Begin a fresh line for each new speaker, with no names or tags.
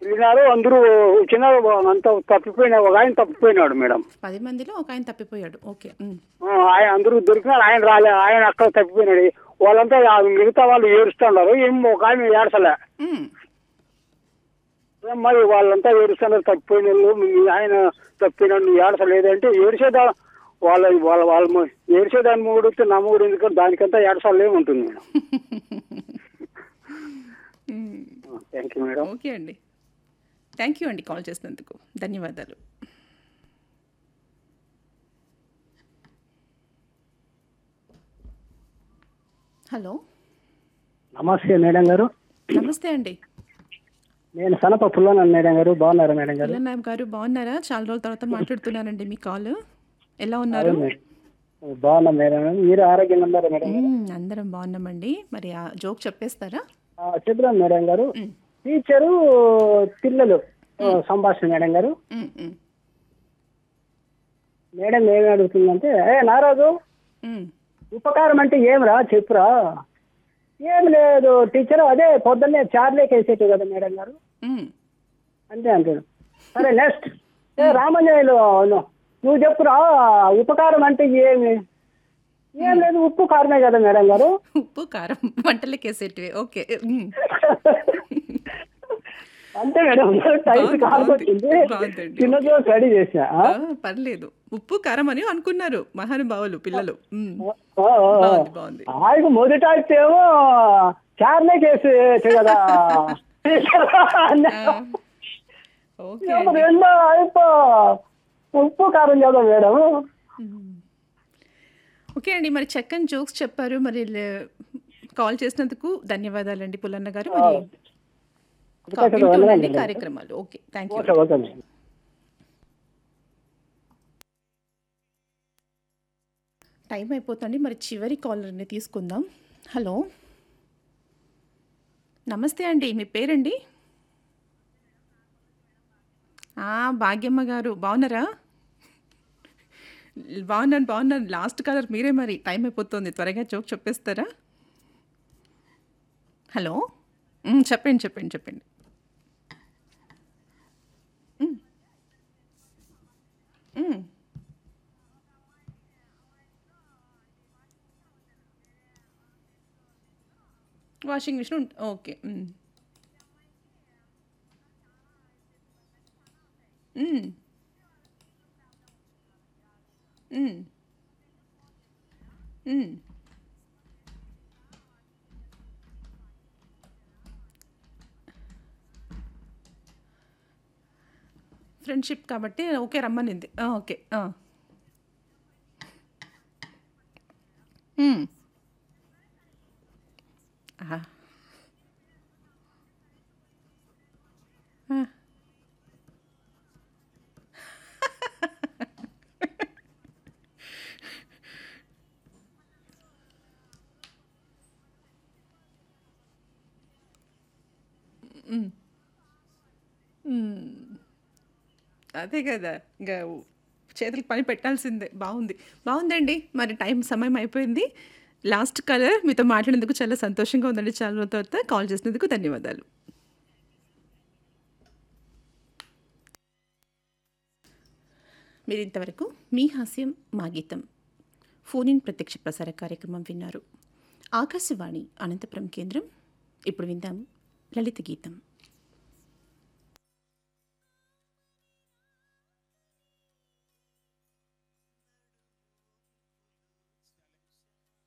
విన్నారు అందరూ చిన్న అంతా తప్పిపోయిన ఒక ఆయన తప్పిపోయినాడు మేడం
పది మందిలో ఒక ఆయన తప్పిపోయాడు ఓకే ఉమ్.
ఆ, ఆయన అందరూ దొరికినారు ఆయన రాలే ఆయన అక్కడ తప్పిపోయినాడు వాళ్ళంతా ఆ మిగతా వాళ్ళు ఏడుస్తున్నారు ఏం ఒక ఆయన ఏడ్చలే
ఉమ్.
ఏం మరి వాళ్ళంతా ఏడుస్తున్నారు తప్పిపోయిన వాళ్ళు మీ ఆయన తప్పినాడు నువ్వు ఏడసలేదంటే ఏడిసేదా వాళ్ళ వాళ్ళ వాళ్ళ ము- ఏడిసేదాని మూడు నా మూడు ఎందుకంటే దానికంతా ఏడసాలే ఉంటుంది madam
um.
Thank you madam
okay అండి థ్యాంక్ యూ అండి కాల్ చేసినందుకు ధన్యవాదాలు హలో
నమస్తే మేడం గారు
నమస్తే అండి
నేను సనప పుల్లన్నాను మేడం గారు బాగున్నారా మేడం గారు
నాయబ్ గారు బాగున్నారా చాలా రోజుల తర్వాత మాట్లాడుతున్నానండి మీ కాల్ ఎలా ఉన్నారు
బాగున్నా మేడం గారు. మీరు ఆరోగ్యంగా ఉన్నారా మేడం గారు?
మ్మ్, అందరం బాగున్నామండి మరి ఆ జోక్ చెప్పేస్తారా
ఆ, చెప్దాం మేడం గారు టీచరు పిల్లలు ఆ, సంభాషణ మేడం గారు
మ్మ్, మ్మ్,
మేడం ఏమి అడుగుతుందంటే ఏ నారాజు
మ్మ్.
ఉపకారం అంటే ఏమిరా చెప్పురా ఏం లేదు టీచర్ అదే పొద్దున్నే చార్లేకి వేసేట్టు కదా మేడం గారు
మ్మ్.
అంతే అంటాడు సరే నెక్స్ట్ ఏ రామంజయులు నువ్వు చెప్పురా ఉపకారం అంటే ఏమి ఏం లేదు ఉప్పు కారమే కదా మేడం గారు
ఉప్పు కారం వంటలకి వేసేటివి ఓకే మ్మ్.
అంతే మేడం టైప్
బాగుంది,
కాకొచ్చింది
బాగుందండి.
చిన్నదో స్టడీ చేసా ఆ?
ఆ, పర్లేదు ఉప్పు కారం అని అనుకున్నారు మహానుభావులు పిల్లలు మ్మ్.
ఆ, ఆ, ఆ.
బాగుంది బాగుంది
ఆయనకు మొదట అయితే ఏమో చార్లే కేసు కదా
ఆ, ఓకే అండి.
రెండో అయిపో ఉప్పు కారం కదా మేడం
మ్మ్. ఓకే అండి మరి చక్కని జోక్స్ చెప్పారు మరి లే- కాల్ చేసినందుకు ధన్యవాదాలండి పుల్లన్న గారు మరి కా- వింటూ ఉండండి కార్యక్రమాలు okay thank you
okay okay madam
time అయిపోతుంది మరి చివరి కాలర్ని తీసుకుందాం హలో నమస్తే అండి మీ పేరండి ఆ, భాగ్యమ్మ గారు బాగున్నారా బాగున్నాను బాగున్నాను లాస్ట్ కలర్ మీరే మరి టైం అయిపోతుంది త్వరగా జోక్ చెప్పేస్తారా హలో మ్, చెప్పండి చెప్పండి చెప్పండి మ్. మ్. వాషింగ్ మిషన్ ఉంట ఓకే మ్. మ్. మ్. మ్. ఫ్రెండ్షిప్ కాబట్టి ఓకే రమ్మనింది ఆ, ఓకే ఆ. మ్. ఆహా. ఆ. మ్. మ్. అదే కదా ఇంకా చేతులకు పని పెట్టాల్సిందే బాగుంది బాగుందండి మరి టైం సమయం అయిపోయింది లాస్ట్ కలర్ మీతో మాట్లాడినందుకు చాలా సంతోషంగా ఉందండి చాలా రోజుల తర్వాత కాల్ చేసినందుకు ధన్యవాదాలు మీరు ఇంతవరకు మీ హాస్యం మా గీతం ఫోన్ ఇన్ ప్రత్యక్ష ప్రసార కార్యక్రమం విన్నారు ఆకాశవాణి అనంతపురం కేంద్రం ఇప్పుడు విందాం లలిత గీతం